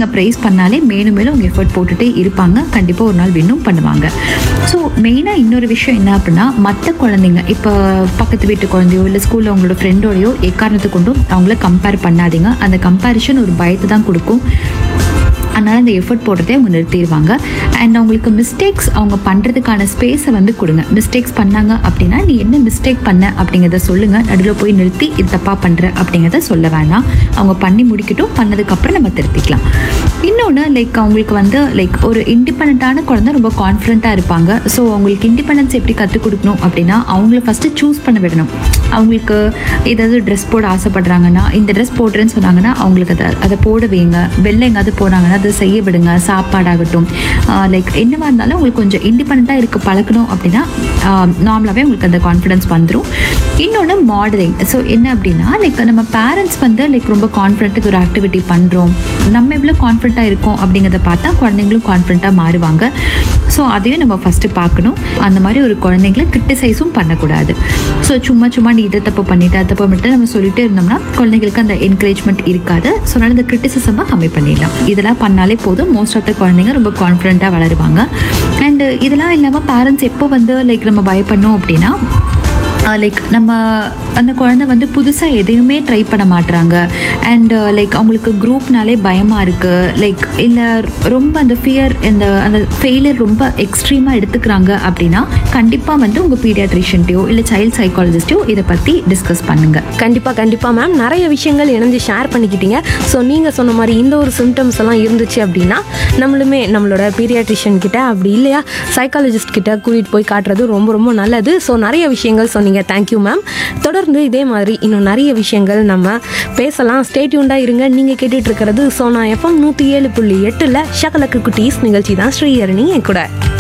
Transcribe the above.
நீங்கள் ப்ரைஸ் பண்ணாலே மேலும் மேலும் உங்கள் எஃபர்ட் போட்டுகிட்டே இருப்பாங்க கண்டிப்பாக ஒரு நாள் வின்னும் பண்ணுவாங்க ஸோ மெயினாக இன்னொரு விஷயம் என்ன அப்படின்னா மற்ற குழந்தைங்க இப்போ பக்கத்து வீட்டு குழந்தையோ இல்லை ஸ்கூலில் உங்களோட ஃப்ரெண்டோடையோ எக்காரணத்தை கொண்டும் அவங்கள கம்பேர் பண்ணாதீங்க அந்த கம்பேரிஷன் ஒரு பயத்தை தான் கொடுக்கும் அதனால் அந்த எஃபர்ட் போடுறதே அவங்க நிறுத்திடுவாங்க அண்ட் அவங்களுக்கு மிஸ்டேக்ஸ் அவங்க பண்ணுறதுக்கான ஸ்பேஸை வந்து கொடுங்க மிஸ்டேக்ஸ் பண்ணாங்க அப்படின்னா நீ என்ன மிஸ்டேக் பண்ண அப்படிங்கிறத சொல்லுங்கள் நடுவில் போய் நிறுத்தி இது தப்பாக பண்ணுற அப்படிங்கிறத சொல்ல வேணாம் அவங்க பண்ணி முடிக்கட்டும் பண்ணதுக்கப்புறம் நம்ம திருத்திக்கலாம் இன்னொன்று லைக் அவங்களுக்கு வந்து லைக் ஒரு இண்டிபெண்ட்டான குழந்தை ரொம்ப கான்ஃபிடண்ட்டாக இருப்பாங்க ஸோ அவங்களுக்கு இண்டிபெண்டன்ஸ் எப்படி கற்றுக் கொடுக்கணும் அப்படின்னா அவங்கள ஃபஸ்ட்டு சூஸ் பண்ண விடணும் அவங்களுக்கு ஏதாவது ட்ரெஸ் போட ஆசைப்படுறாங்கன்னா இந்த ட்ரெஸ் போடுறேன்னு சொன்னாங்கன்னா அவங்களுக்கு அதை அதை போட வைங்க வெளில எங்காவது போனாங்கன்னா அதை செய்ய விடுங்க சாப்பாடாகட்டும் லைக் என்னவா இருந்தாலும் உங்களுக்கு கொஞ்சம் இண்டிபெண்ட்டாக இருக்க பழக்கணும் அப்படின்னா நார்மலாகவே உங்களுக்கு அந்த கான்ஃபிடன்ஸ் வந்துடும் இன்னொன்று மாடலிங் ஸோ என்ன அப்படின்னா லைக் நம்ம பேரண்ட்ஸ் வந்து லைக் ரொம்ப கான்ஃபிடென்ட்டுக்கு ஒரு ஆக்டிவிட்டி பண்ணுறோம் நம்ம எவ்வளோ கான்ஃபிடண்ட்டாக இருக்கோம் அப்படிங்கிறத பார்த்தா குழந்தைங்களும் கான்ஃபிடண்ட்டாக மாறுவாங்க ஸோ அதையும் நம்ம ஃபஸ்ட்டு பார்க்கணும் அந்த மாதிரி ஒரு குழந்தைங்களை கிரிட்டிசைஸும் பண்ணக்கூடாது ஸோ சும்மா சும்மா நீ இதை தப்பு பண்ணிட்ட அதை தப்பு பண்ணிட்டு நம்ம சொல்லிட்டே இருந்தோம்னா குழந்தைங்களுக்கு அந்த என்கரேஜ்மெண்ட் இருக்காது ஸோ அதனால் இந்த கிரிட்டிசிசமாக கம்மி பண்ணிடலாம் இதெல்லாம் பண்ணாலே போதும் மோஸ்ட் ஆஃப் த குழந்தைங்க ரொம்ப கான்ஃபிடண்ட்டாக வளருவாங்க அண்டு இதெல்லாம் இல்லாமல் பேரண்ட்ஸ் எப்போ வந்து லைக் நம்ம பயப்படணும் அப்படின்னா லைக் நம்ம அந்த குழந்தை வந்து புதுசாக எதையுமே ட்ரை பண்ண மாட்டுறாங்க அண்ட் லைக் அவங்களுக்கு குரூப்னாலே பயமாக இருக்குது லைக் இல்லை ரொம்ப அந்த ஃபியர் இந்த அந்த ஃபெயிலியர் ரொம்ப எக்ஸ்ட்ரீமாக எடுத்துக்கிறாங்க அப்படின்னா கண்டிப்பாக வந்து உங்கள் பீடியாட்ரிஷியன்ட்டையோ இல்லை சைல்ட் சைக்காலஜிஸ்ட்டையோ இதை பற்றி டிஸ்கஸ் பண்ணுங்கள் கண்டிப்பாக கண்டிப்பாக மேம் நிறைய விஷயங்கள் இணைஞ்சு ஷேர் பண்ணிக்கிட்டீங்க ஸோ நீங்கள் சொன்ன மாதிரி இந்த ஒரு சிம்டம்ஸ் எல்லாம் இருந்துச்சு அப்படின்னா நம்மளுமே நம்மளோட பீரியாட்ரிஷியன் கிட்ட அப்படி இல்லையா சைக்காலஜிஸ்ட் கிட்ட கூட்டிகிட்டு போய் காட்டுறது ரொம்ப ரொம்ப நல்லது ஸோ நிறைய விஷயங்கள் சொன்னீங்க தேங்க்யூ மேம் தொடர்ந்து இதே மாதிரி இன்னும் நிறைய விஷயங்கள் நம்ம பேசலாம் ஸ்டேட்யூண்டாக இருங்க நீங்கள் கேட்டுட்டு இருக்கிறது சோனா எஃப்எம் நூற்றி ஏழு புள்ளி எட்டில் ஷகலக்கு குட்டீஸ் நிகழ்ச்சி தான் ஸ்ரீஹரணி என் கூட